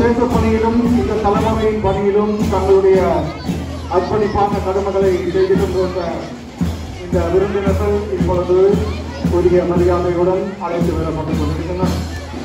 தேச பணியிலும் இந்த தலைமுறையின் பணியிலும் தங்களுடைய அர்ப்பணிப்பான கடமைகளை செய்கின்ற இந்த விருந்தினர்கள் இப்பொழுது உரிய மரியாதையுடன் அழைத்து வரப்பட்டுக் கொண்டிருக்கின்றனர்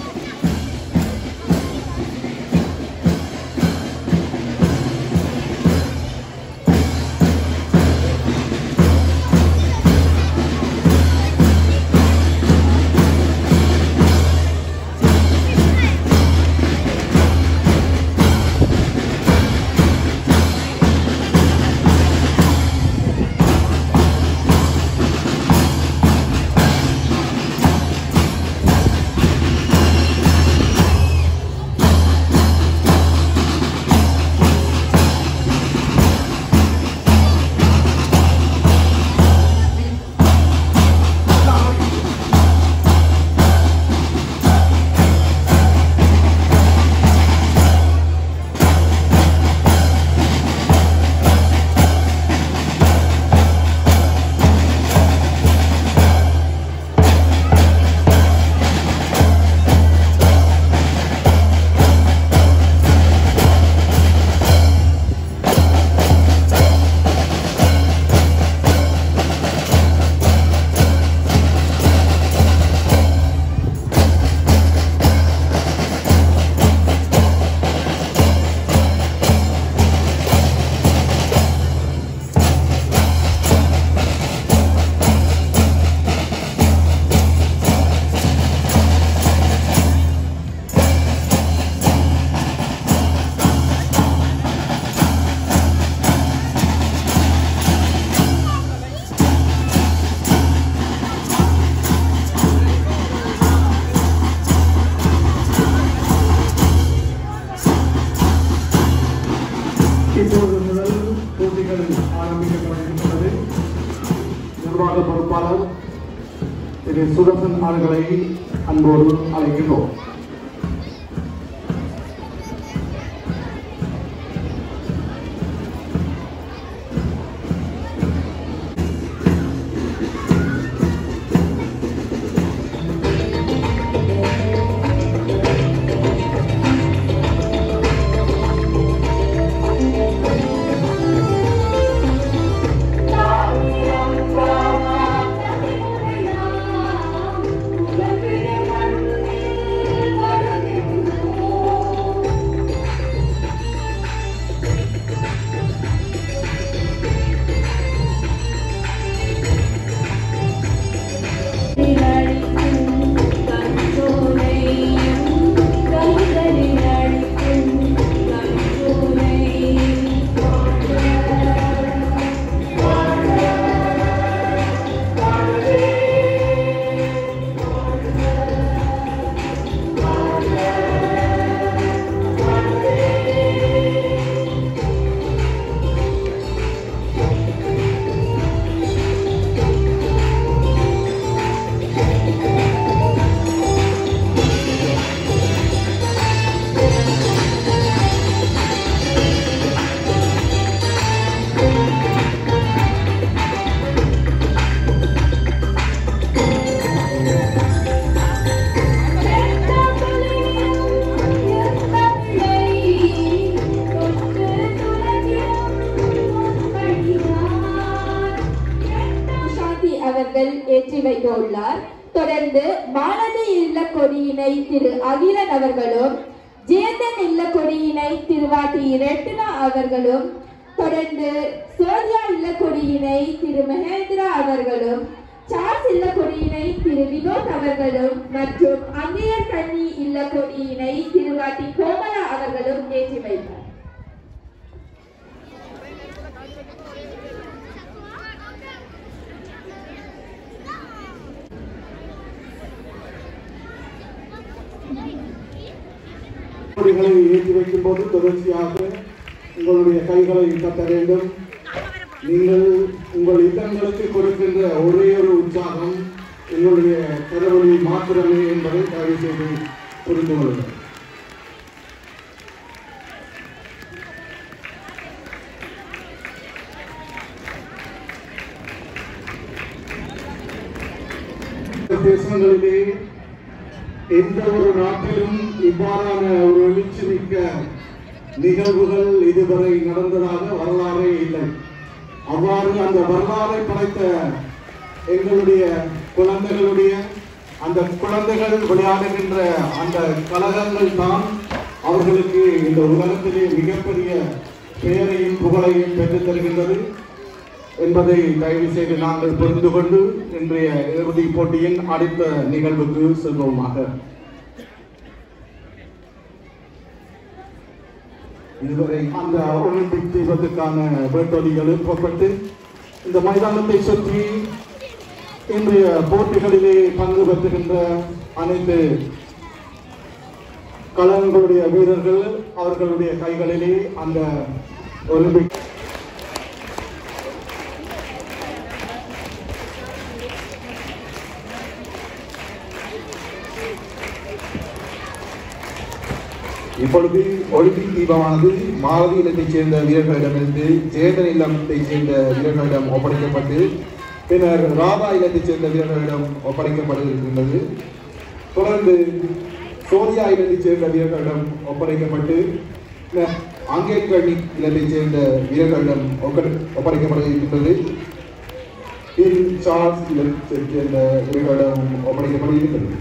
இப்போது முதல் போட்டிகள் ஆரம்பிக்கப்படுகின்றது நிர்வாக பொறுப்பாளர் திரு சுதர்சன் அவர்களை அன்போடு அழைக்கின்றோம் சாந்தி அவர்கள் ஏற்றி வைத்துள்ளார் தொடர்ந்து மானதி இல்ல கொடியினை திரு அகிலன் அவர்களும் ஜேந்தன் இல்ல கொடியினை திருவாட்டி ரெட்டினா அவர்களும் தொடர்ந்து சோதியா இல்ல கொடியினை திரு மகேந்திரா அவர்களும் சார்ஸ் இல்ல கொடியினை திரு வினோத் அவர்களும் மற்றும் அங்கையர் கண்ணி இல்ல கொடியினை திருவாட்டி கோமலா அவர்களும் ஏற்றி வைத்தார் கொடிகளை ஏற்றி வைக்கும் போது தொடர்ச்சியாக உங்களுடைய கைகளை கட்ட வேண்டும் நீங்கள் உங்கள் இதங்களுக்கு கொடுக்கின்ற ஒரே ஒரு உற்சாகம் உங்களுடைய கரவொலி மாத்திரமே என்பதை தயவு செய்து புரிந்து கொள்ளுங்கள் தேசங்களிலே எந்த ஒரு நாட்டிலும் இவ்வாறான ஒரு எழுச்சி மிக்க நிகழ்வுகள் இதுவரை நடந்ததாக வரலாறே இல்லை அவ்வாறு அந்த வரலாறை படைத்த எங்களுடைய குழந்தைகளுடைய அந்த குழந்தைகள் விளையாடுகின்ற அந்த கழகங்கள் தான் அவர்களுக்கு இந்த உலகத்திலே மிகப்பெரிய பெயரையும் புகழையும் பெற்றுத் தருகின்றது என்பதை தயவு செய்து நாங்கள் புரிந்து கொண்டு இன்றைய இறுதிப் போட்டியின் அடுத்த நிகழ்வுக்கு செல்வோமாக இதுவரை அந்த ஒலிம்பிக் தீபத்துக்கான வேட்டொலிகள் எழுப்பப்பட்டு இந்த மைதானத்தை சுற்றி இன்றைய போட்டிகளிலே பங்கு பெற்றுகின்ற அனைத்து கழகங்களுடைய வீரர்கள் அவர்களுடைய கைகளிலே அந்த ஒலிம்பிக் இப்பொழுது ஒலிம்பிக் தீபமானது மாலதி இல்லத்தைச் சேர்ந்த வீரர்களிடமிருந்து ஜெயதன் இல்லத்தைச் சேர்ந்த வீரர்களிடம் ஒப்படைக்கப்பட்டு பின்னர் ராதா இல்லத்தைச் சேர்ந்த வீரர்களிடம் ஒப்படைக்கப்பட இருக்கின்றது தொடர்ந்து சோனியா இல்லத்தைச் சேர்ந்த வீரர்களிடம் ஒப்படைக்கப்பட்டு பின்னர் அங்கேற்கனி இல்லத்தைச் சேர்ந்த வீரர்களிடம் ஒப்படை- ஒப்படைக்கப்பட இருக்கின்றது பின் சார்ஸ் இல்லத்தைச் சேர்ந்த வீரர்களிடம் ஒப்படைக்கப்பட இருக்கிறது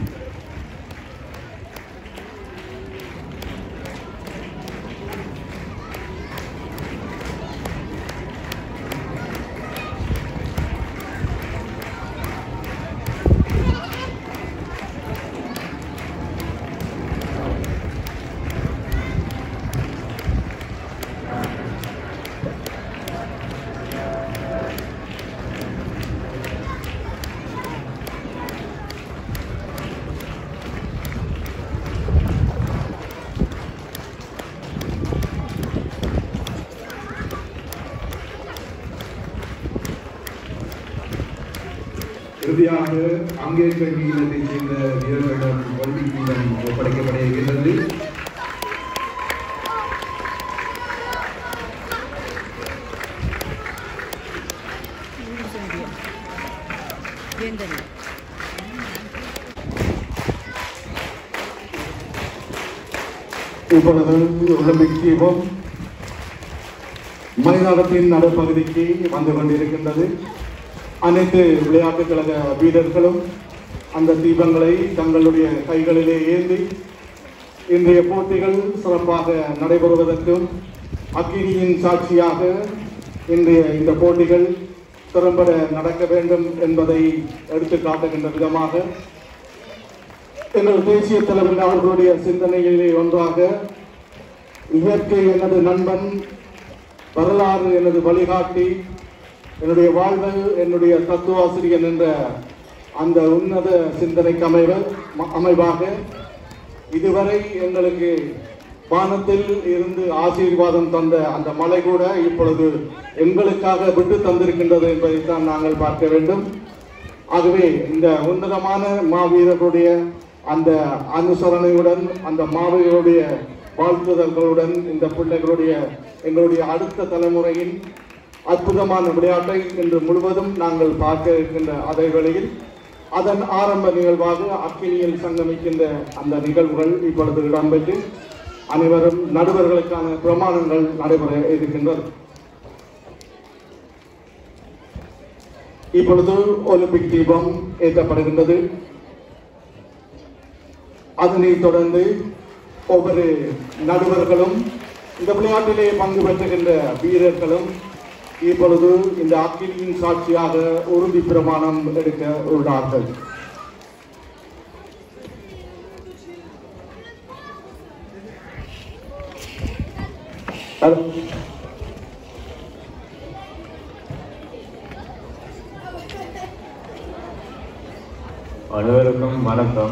இறுதியாக அங்கேற்கல்வி இல்லத்தைச் சேர்ந்த வீரர்களிடம் ஒலிம்பிக் வீதம் ஒப்படைக்கப்பட இருக்கின்றது வேந்தன் இப்பொழுது ஒலிம்பிக் தீபம் மைதானத்தின் நடுப்பகுதிக்கு வந்து கொண்டிருக்கின்றது அனைத்து விளையாட்டுக் கழக வீரர்களும் அந்த தீபங்களை தங்களுடைய கைகளிலே ஏந்தி இன்றைய போட்டிகள் சிறப்பாக நடைபெறுவதற்கும் அக்கினியின் சாட்சியாக இன்றைய இந்த போட்டிகள் திறம்பட நடக்க வேண்டும் என்பதை எடுத்து காட்டுகின்ற விதமாக எங்கள் தேசிய தலைவர் அவர்களுடைய சிந்தனைகளிலே ஒன்றாக இயற்கை எனது நண்பன் வரலாறு எனது வழிகாட்டி என்னுடைய வாழ்வு என்னுடைய தத்துவாசிரியன் என்ற அந்த உன்னத சிந்தனைக்கு அமைவ ம- அமைவாக இதுவரை எங்களுக்கு வானத்தில் இருந்து ஆசீர்வாதம் தந்த அந்த மலை கூட இப்பொழுது எங்களுக்காக விட்டு தந்திருக்கின்றது என்பதைத்தான் நாங்கள் பார்க்க வேண்டும் ஆகவே இந்த உன்னதமான மாவீரர்களுடைய அந்த அனுசரணையுடன் அந்த மாவீரருடைய வாழ்த்துதல்களுடன் இந்த பிள்ளைகளுடைய எங்களுடைய அடுத்த தலைமுறையின் அற்புதமான விளையாட்டை இன்று முழுவதும் நாங்கள் பார்க்க இருக்கின்ற அதே வேளையில் அதன் ஆரம்ப நிகழ்வாக அக்கினியில் சங்கமிக்கின்ற அந்த நிகழ்வுகள் இப்பொழுது இடம்பெற்று அனைவரும் நடுவர்களுக்கான பிரமாணங்கள் நடைபெற இருக்கின்றது இப்பொழுது ஒலிம்பிக் தீபம் ஏற்றப்படுகின்றது அதனைத் தொடர்ந்து ஒவ்வொரு நடுவர்களும் இந்த விளையாட்டிலே பங்கு பெற்றுகின்ற வீரர்களும் இப்பொழுது இந்த அக்கினியின் சாட்சியாக உறுதி பிரமாணம் எடுக்க உள்ளார்கள் அது- அனைவருக்கும் வணக்கம்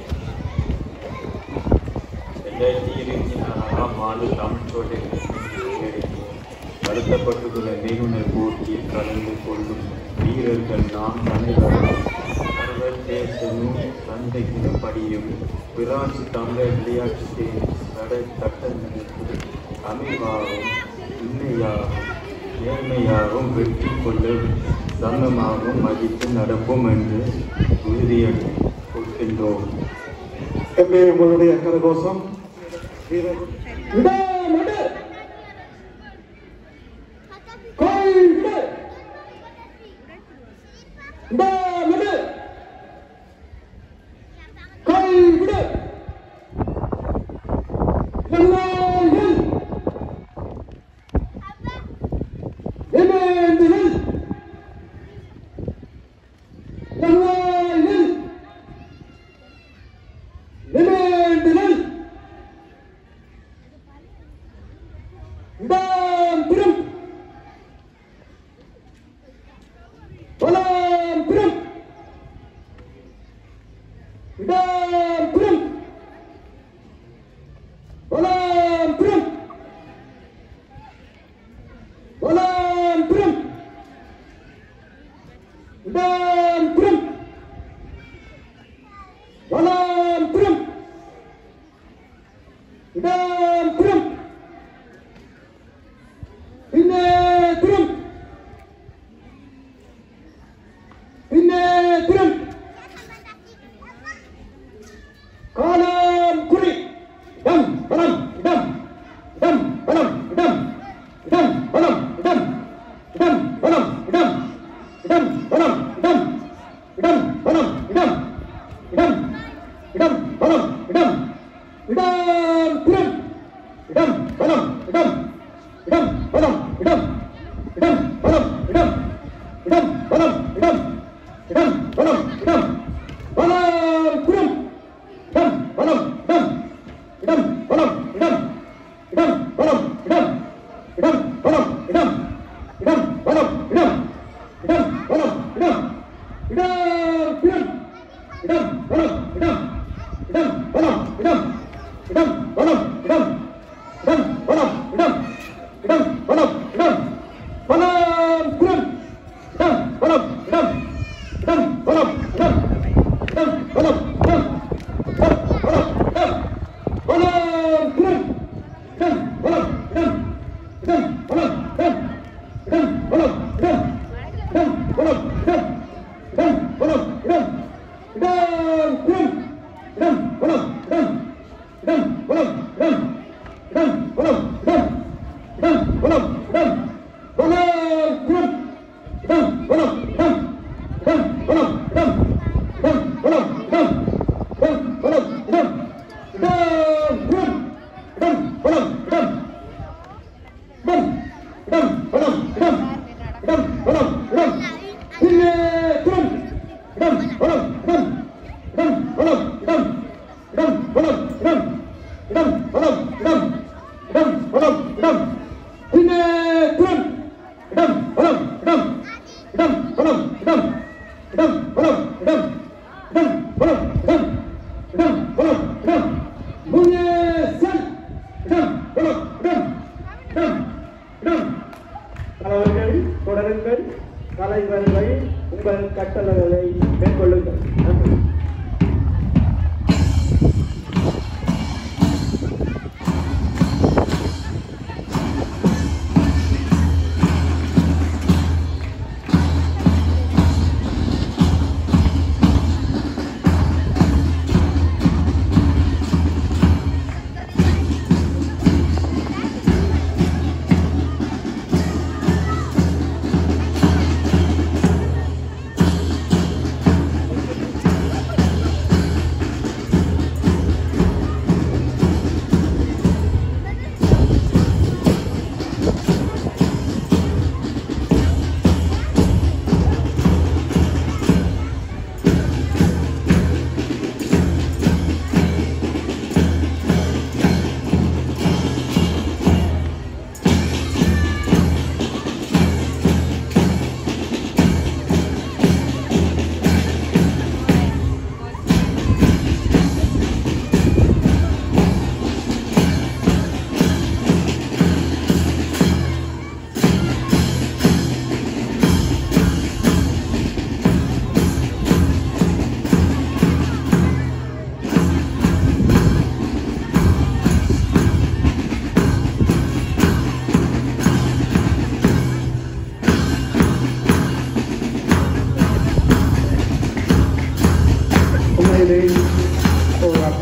ரெண்டாயிரத்தி இருபத்தி நாலாம் ஆண்டு தமிழ் போட்டியில் நடத்தப்பட்டுள்ள நிறுவனர் போட்டியில் கலந்து கொள்ளும் வீரர்கள் நாம் அனைவரும் சர்வதேசமும் சந்தைக்கும்படியும் பிரான்சு தமிழர் விளையாட்டு தட சட்டங்களுக்கு அமைவாகவும் உண்மையாகவும் நேர்மையாகவும் வெற்றி கொள்ள சமமாகவும் மதித்து நடப்போம் என்று உறுதியெடுத்து கொள்கின்றோம் எங்கே உங்களுடைய கரகோஷம் வீரர் விட நடு கோல் விடு விட நடு கோல் விடு எல்லாம் நில் நிமிர்ந்து நில் எல்லாம் நில் நிமிர்ந்து நில் இடம் திரும் வலம் திரும் இடம் திரும் வலம் திரும் வலம் திரும் இடம் திரும் வலம் திரும் இடம் திரும் പിന്നെ തിരും പിന്നെ തിരും കാലം കുറി ഇടം വലം ഇടം ഇടം വലം ഇടം ഇടം വലം ഇടം ഇടം വലം ഇടം ഇടം വലം ഇടം ഇടം വലം ഇടം ഇടം ഇടം വലം ഇടം ഇടം തിരും ഇടം വലം ഇടം ഇടം വലം ഇടം ഇടം വലം ഇടം ഇടം വലം ഇടം ഇടം വലം ഇടം വലം കുരം ഇടം വലം ഇടം ഇടം വലം ഇടം ഇടം വലം ഇടം ഇടം വലം ഇടം ഇടം വലം ഇടം ഇടം വലം ഇടം ഇടം തിരം ഇടം വലം ഇടം ഇടം വലം ഇടം ഇടം വലം ഇടം ഇടം വലം ഇടം ഇടം വലം ഇടം വലം കുരം ഇടം വലം ഇടം ഇടം വലം ഇടം ഇടം വലം ഇടം ഇടം വലം ഇടം വലം കുരം ഇടം വലം ഇടം ഇടം വലം ഇടം ഇടം വലം ഇടം ഇടം വലം ഇടം ഇടം വലം ഇടം ഇടം കുരം ഇടം വലം ഇടം ഇടം വലം ഇടം ഇടം വലം ഇടം ഇടം വലം ഇടം വലം കുരം ഇടം വലം ഇടം ഇടം വലം ഇടം ഇടം വലം ഇടം ഇടം വലം ഇടം ഇടം കുരം ഇടം വലം ഇടം ഇടം ഇടം വലം ഇടം ഇടം വലം ഇടം പിന്നെ കുരം ഇടം വലം ഇടം ഇടം വലം ഇടം ഇടം വലം ഇടം ഇടം വലം ഇടം ഇടം വലം ഇടം പിന്നെ കുരം ഇടം വലം ഇടം ഇടം വലം ഇടം ഇടം വലം ഇടം ഇടം വലം ഇടം ഇടം വലം ഇടം മുന്നേ സൽ ഇടം വലം ഇടം இடம் இடம் தலைவர்கள் தொடருங்கள் தலைவர்கள் உங்கள் கட்டளைகளை மேற்கொள்ளுங்கள் நன்றி Thank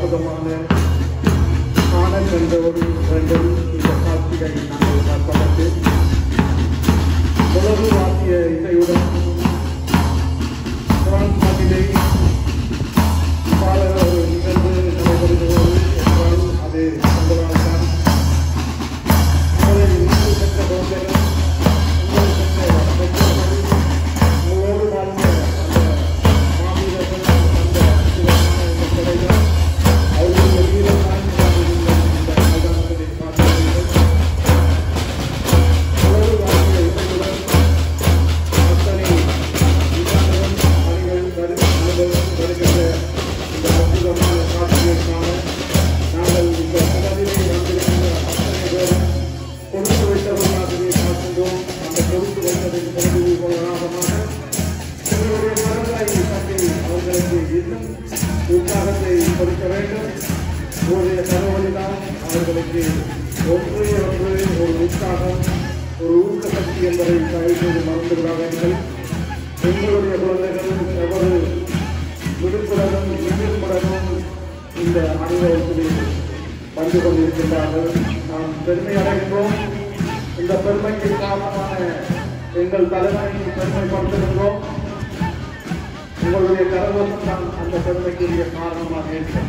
அற்புதமான ஆனந்த் என்ற ஒரு ரெண்டும் இந்த காட்சியை நாங்கள் பார்ப்பதற்கு உலகு வாசிய இசையுடன் பிரான்ஸ் நாட்டிலே பாடல் ஒரு நிகழ்வு நடைபெறுகிறது என்றால் அது உங்களால் தான் உங்களை நீங்கள் பெற்ற குழந்தைகள் உங்கள் பெற்ற பெற்றோர்கள் உங்களோடு வாழ்ந்த அந்த மாவீரர்கள் அந்த அற்புதமான இந்த கலைகள் அவர்களுடைய வீரமான நீங்கள் இந்த மைதானத்திலே பார்க்கிறீர்கள் உங்களோடு வாழ்ந்த இசையுடன் அத்தனை விஞ்ஞானிகள் பணிகள் வரு- அனுபவம் வருகின்ற இந்த அற்புதமான காட்சிகளுக்கான நாங்கள் இந்த கடலிலே வந்திருக்கின்ற அத்தனை பேரும் கொடுத்து வைத்தவர்களாகவே பார்க்கின்றோம் அந்த கொடுத்து வைத்ததின் பொழுது கொள்ளலாகமாக எங்களுடைய மரங்களை தட்டி அவர்களுக்கு இன்னும் உற்சாகத்தை கொடுக்க வேண்டும் உங்களுடைய தகவல்தான் அவர்களுக்கு ஒன்றே ஒன்று ஒரு உற்சாகம் ஒரு ஊக்க சக்தி என்பதை தயவுசெய்து மறந்து விடாதீர்கள் எங்களுடைய குழந்தைகள் எவ்வளவு விடுப்புடனும் விழிப்புடனும் இந்த அனுபவத்தில் வந்து கொண்டிருக்கின்றார்கள் நாம் பெருமை அடைகின்றோம் இந்த பெருமைக்கு காரணமான எங்கள் தலைவனை பெருமைப்படுத்துகின்றோம் உங்களுடைய கரகோஷம் தான் அந்த பெருமைக்குரிய காரணமாக இருக்கிறது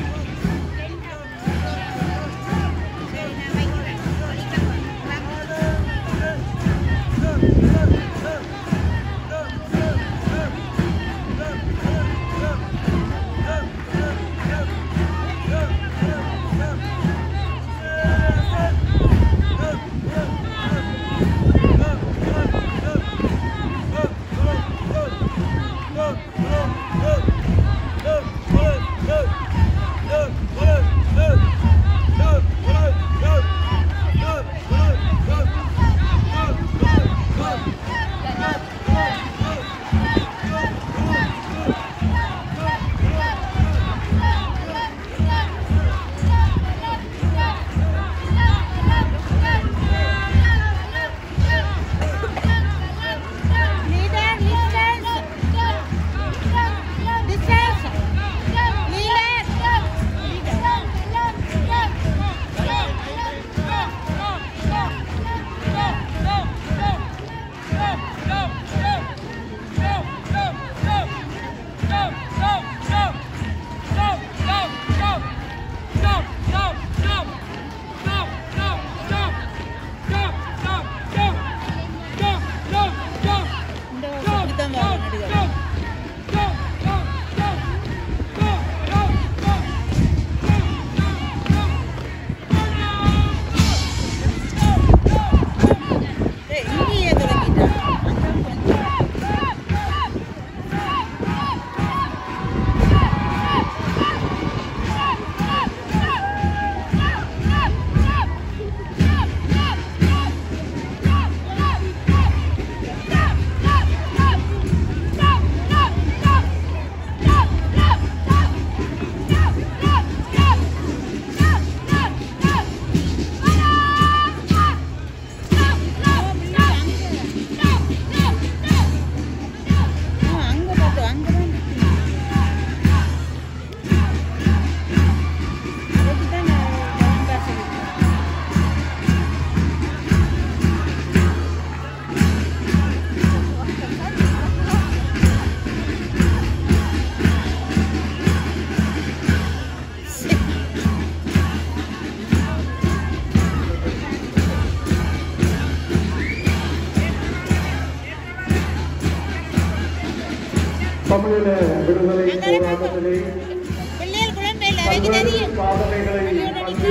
தமிழீழ விடுதலை போராட்டத்திலே பிள்ளைகள் குழந்தைகள் பல்வேறு அறிகிறது சாதனைகளை வந்து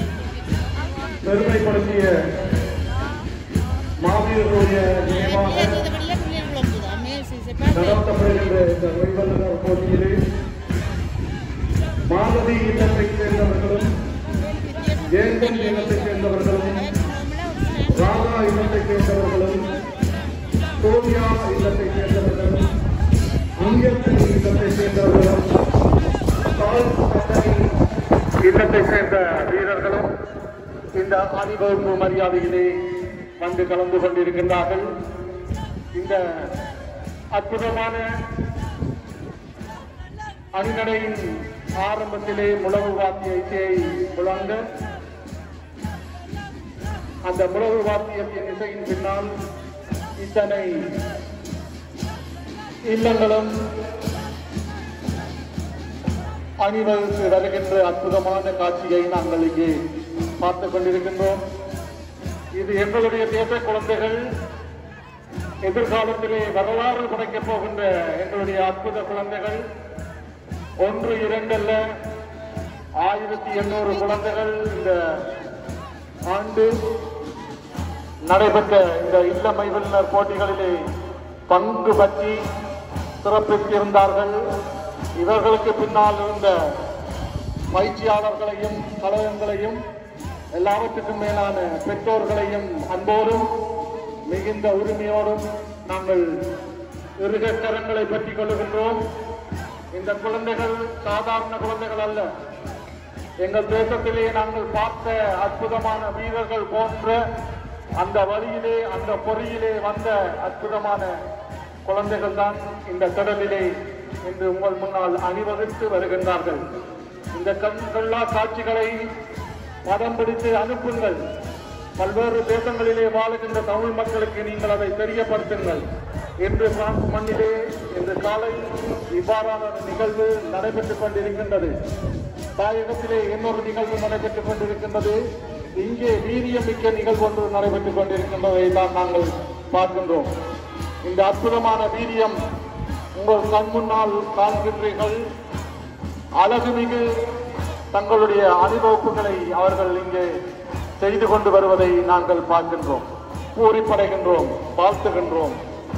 பெருமைப்படுத்திய மாவீரர்களுடைய நினைவாக நடத்தப்படுகின்ற இந்த நோய்வல்லுநர் போட்டியிலே மாலதி இனத்தைச் சேர்ந்தவர்களும் ஏங்கல் இனத்தைச் சேர்ந்தவர்களும் ராதா இனத்தைச் சேர்ந்தவர்களும் சோனியா இல்லத்தைச் சேர்ந்தவர்களும் அங்கத்தின் இல்லத்தைச் சேர்ந்தவர்களும் தாழ் பட்டணி இல்லத்தைச் சேர்ந்த வீரர்களும் இந்த அணிவகுப்பு மரியாதையிலே வந்து கலந்து கொண்டிருக்கின்றார்கள் இந்த அற்புதமான அணிநடையின் ஆரம்பத்திலே முழவு வாத்திய இசையை முழங்க அந்த முழவு வாத்தியத்தின் இசையின் பின்னால் இத்தனை இல்லங்களும் அணிவகுத்து வருகின்ற அற்புதமான காட்சியை நாங்கள் இங்கே பார்த்துக் கொண்டிருக்கின்றோம் இது எங்களுடைய தேச குழந்தைகள் எதிர்காலத்திலே வரலாறு படைக்கப் போகின்ற எங்களுடைய அற்புத குழந்தைகள் ஒன்று இரண்டல்ல ஆயிரத்தி எண்ணூறு குழந்தைகள் இந்த ஆண்டு நடைபெற்ற இந்த இல்லமை வல்லுநர் போட்டிகளிலே பங்கு பற்றி சிறப்பித்திருந்தார்கள் இவர்களுக்கு பின்னால் இருந்த பயிற்சியாளர்களையும் கழகங்களையும் எல்லாவற்றுக்கும் மேலான பெற்றோர்களையும் அன்போடும் மிகுந்த உரிமையோடும் நாங்கள் இருக கரங்களை பற்றிக் கொள்ளுகின்றோம் இந்த குழந்தைகள் சாதாரண குழந்தைகள் அல்ல எங்கள் தேசத்திலே நாங்கள் பார்த்த அற்புதமான வீரர்கள் போன்ற அந்த வழியிலே அந்த பொறியிலே வந்த அற்புதமான குழந்தைகள் தான் இந்த கடலிலே இன்று உங்கள் முன்னால் அணிவகுத்து வருகின்றார்கள் இந்த கண்கொள்ளா காட்சிகளை படம் பிடித்து அனுப்புங்கள் பல்வேறு தேசங்களிலே வாழுகின்ற தமிழ் மக்களுக்கு நீங்கள் அதை தெரியப்படுத்துங்கள் இன்று பிரான்ஸ் மண்ணிலே இன்று காலை இவ்வாறான ஒரு நிகழ்வு நடைபெற்றுக் கொண்டிருக்கின்றது தாயகத்திலே இன்னொரு நிகழ்வு நடைபெற்றுக் கொண்டிருக்கின்றது இங்கே வீரியமிக்க நிகழ்வு ஒன்று நடைபெற்றுக் கொண்டிருக்கின்றதை தான் நாங்கள் பார்க்கின்றோம் இந்த அற்புதமான வீரியம் உங்கள் கண் முன்னால் காண்கின்றீர்கள் அழகுமிகு தங்களுடைய அனுபவங்களை அவர்கள் இங்கே செய்து கொண்டு வருவதை நாங்கள் பார்க்கின்றோம் பூரிப்படைகின்றோம் வாழ்த்துகின்றோம்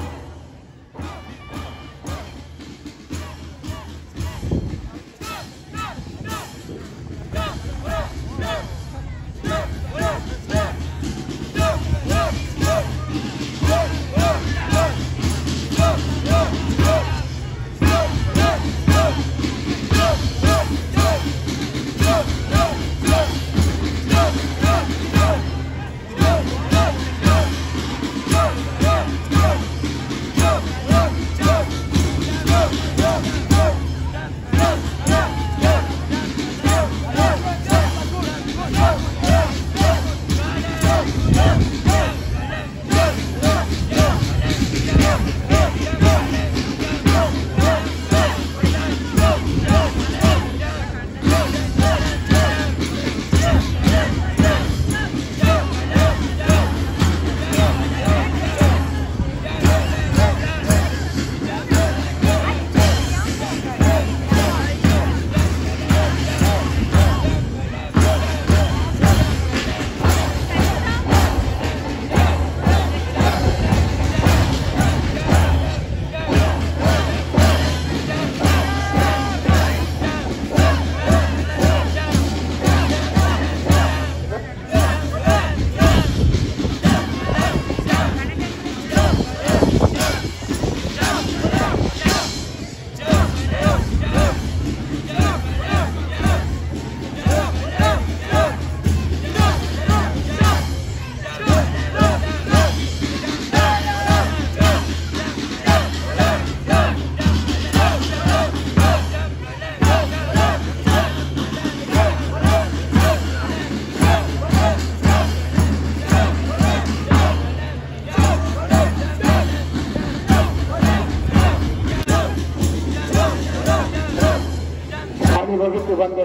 அணிவகுத்து வந்த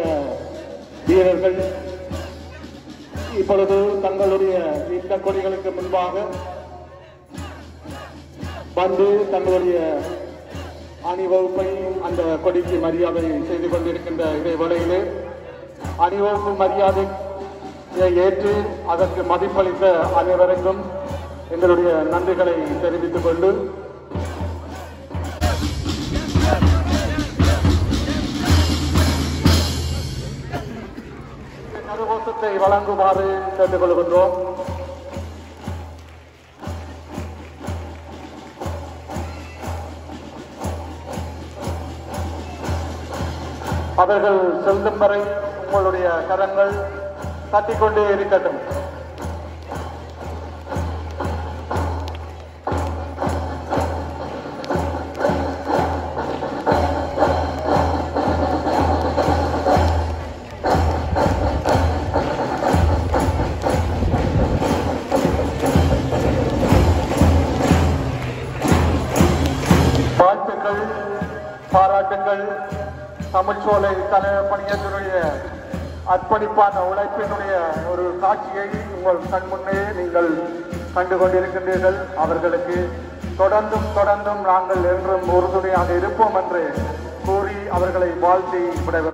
வீரர்கள் இப்பொழுது தங்களுடைய இந்த கொடிகளுக்கு முன்பாக வந்து தங்களுடைய அணிவகுப்பை அந்த கொடிக்கு மரியாதை செய்து கொண்டிருக்கின்ற இதே வேளையிலே அணிவகுப்பு மரியாதையை ஏற்று அதற்கு மதிப்பளித்த அனைவருக்கும் எங்களுடைய நன்றிகளை தெரிவித்துக் கொண்டு கருகோசத்தை வழங்குமாறு கேட்டுக் கொள்கின்றோம் அவர்கள் செல்லும் வரை உங்களுடைய கரங்கள் தட்டிக்கொண்டே இருக்கட்டும் அர்ப்பணிப்பான உழைப்பினுடைய ஒரு காட்சியை உங்கள் கண் முன்னே நீங்கள் கண்டு கொண்டிருக்கின்றீர்கள் அவர்களுக்கு தொடர்ந்தும் தொடர்ந்தும் நாங்கள் என்றும் உறுதுணையாக இருப்போம் என்று கூறி அவர்களை வாழ்த்தி விடைபெறுகிறேன்